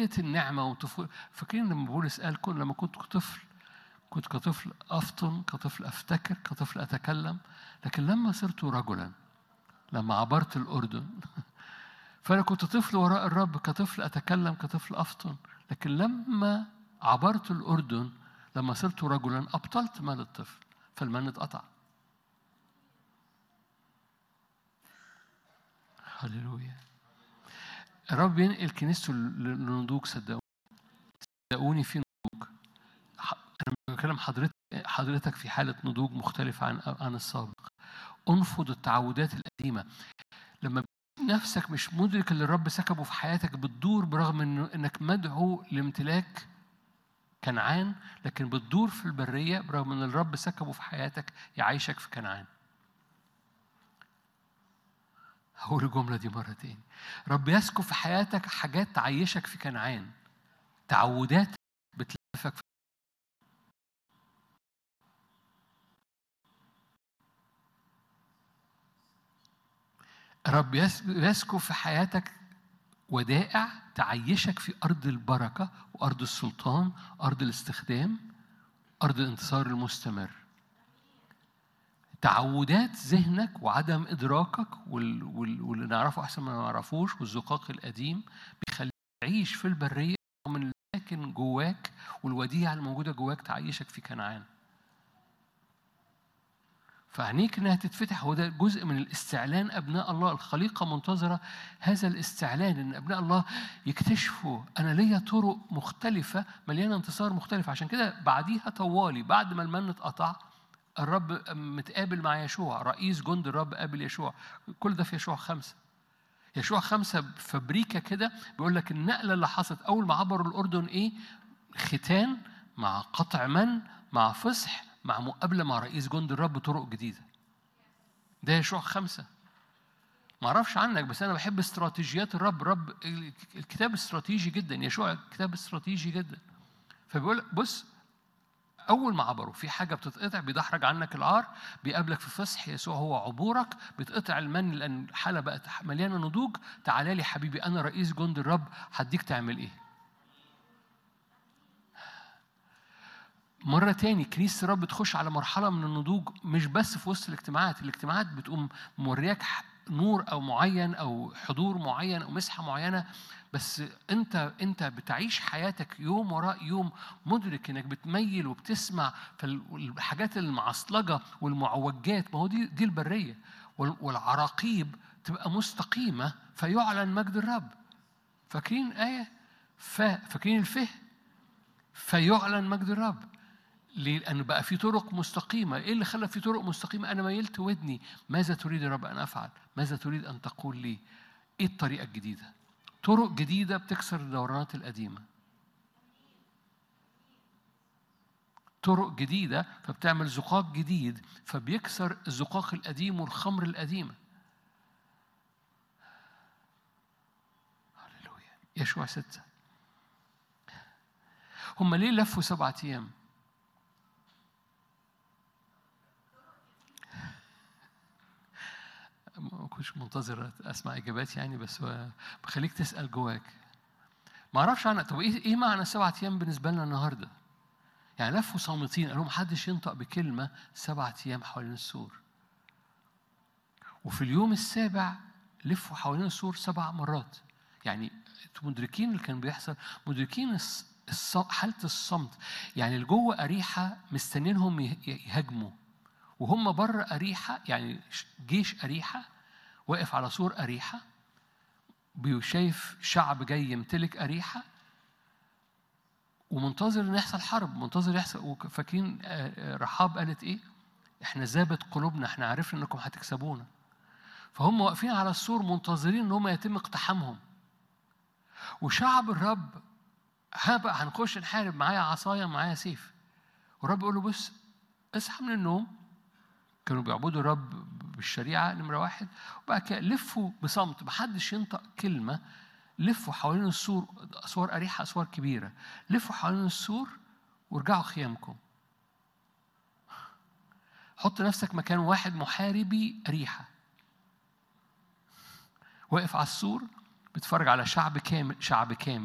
طفولية النعمة وطفول فاكرين لما بولس قال كن لما كنت طفل كنت كطفل أفطن كطفل أفتكر كطفل أتكلم لكن لما صرت رجلا لما عبرت الأردن فأنا كنت طفل وراء الرب كطفل أتكلم كطفل أفطن لكن لما عبرت الأردن لما صرت رجلا أبطلت مال الطفل فالمن اتقطع هللويا الرب ينقل كنيسته للنضوج صدقوني صدقوني في نضوج انا بكلم حضرتك حضرتك في حاله نضوج مختلفه عن عن السابق انفض التعودات القديمه لما نفسك مش مدرك اللي الرب سكبه في حياتك بتدور برغم انه انك مدعو لامتلاك كنعان لكن بتدور في البريه برغم ان الرب سكبه في حياتك يعيشك في كنعان هقول الجملة دي مرة تاني رب يسكب في حياتك حاجات تعيشك في كنعان تعودات بتلفك في رب يسكب في حياتك ودائع تعيشك في أرض البركة وأرض السلطان أرض الاستخدام أرض الانتصار المستمر تعودات ذهنك وعدم إدراكك واللي نعرفه أحسن ما نعرفوش والزقاق القديم بيخليك تعيش في البرية من ساكن جواك والوديعة الموجودة جواك تعيشك في كنعان فعينيك انها تتفتح هو ده جزء من الاستعلان ابناء الله الخليقه منتظره هذا الاستعلان ان ابناء الله يكتشفوا انا ليا طرق مختلفه مليانه انتصار مختلف عشان كده بعديها طوالي بعد ما المن اتقطع الرب متقابل مع يشوع رئيس جند الرب قابل يشوع كل ده في يشوع خمسة يشوع خمسة فابريكا كده بيقول لك النقلة اللي حصلت أول ما عبروا الأردن إيه ختان مع قطع من مع فصح مع مقابلة مع رئيس جند الرب طرق جديدة ده يشوع خمسة ما اعرفش عنك بس انا بحب استراتيجيات الرب رب الكتاب استراتيجي جدا يشوع كتاب استراتيجي جدا فبيقول بص أول ما عبروا في حاجة بتتقطع بيدحرج عنك العار بيقابلك في فصح يسوع هو عبورك بيتقطع المن لأن الحالة بقت مليانة نضوج تعالى لي حبيبي أنا رئيس جند الرب هديك تعمل إيه مرة تاني كنيسة الرب بتخش على مرحلة من النضوج مش بس في وسط الاجتماعات، الاجتماعات بتقوم مورياك نور أو معين أو حضور معين أو مسحة معينة بس انت انت بتعيش حياتك يوم وراء يوم مدرك انك بتميل وبتسمع فالحاجات المعصلجه والمعوجات ما هو دي دي البريه والعراقيب تبقى مستقيمه فيعلن مجد الرب فاكرين ايه ف فاكرين الفه فيعلن مجد الرب ليه؟ لأن بقى في طرق مستقيمة، إيه اللي خلى في طرق مستقيمة؟ أنا ميلت ودني، ماذا تريد يا رب أن أفعل؟ ماذا تريد أن تقول لي؟ إيه الطريقة الجديدة؟ طرق جديدة بتكسر الدورانات القديمة طرق جديدة فبتعمل زقاق جديد فبيكسر الزقاق القديم والخمر القديمة هللويا يشوع ستة هم ليه لفوا سبعة أيام؟ ما كنتش منتظر اسمع اجابات يعني بس بخليك تسال جواك ما اعرفش عنها طب ايه ايه معنى سبعة ايام بالنسبه لنا النهارده يعني لفوا صامتين قالوا محدش ينطق بكلمه سبعة ايام حوالين السور وفي اليوم السابع لفوا حوالين السور سبع مرات يعني انتوا مدركين اللي كان بيحصل مدركين حالة الصمت يعني اللي جوه أريحة مستنينهم يهاجموا وهم بره أريحة يعني جيش أريحة واقف على سور أريحة شايف شعب جاي يمتلك أريحة ومنتظر ان يحصل حرب منتظر يحصل فاكرين رحاب قالت ايه احنا زابت قلوبنا احنا عرفنا انكم هتكسبونا فهم واقفين على السور منتظرين ان هم يتم اقتحامهم وشعب الرب ها بقى هنخش نحارب معايا عصايه معايا سيف والرب يقول له بص اصحى من النوم كانوا بيعبدوا الرب بالشريعة نمرة واحد وبعد كده لفوا بصمت محدش ينطق كلمة لفوا حوالين السور أسوار أريحة أسوار كبيرة لفوا حوالين السور وارجعوا خيامكم حط نفسك مكان واحد محاربي أريحة واقف على السور بيتفرج على شعب كامل شعب كامل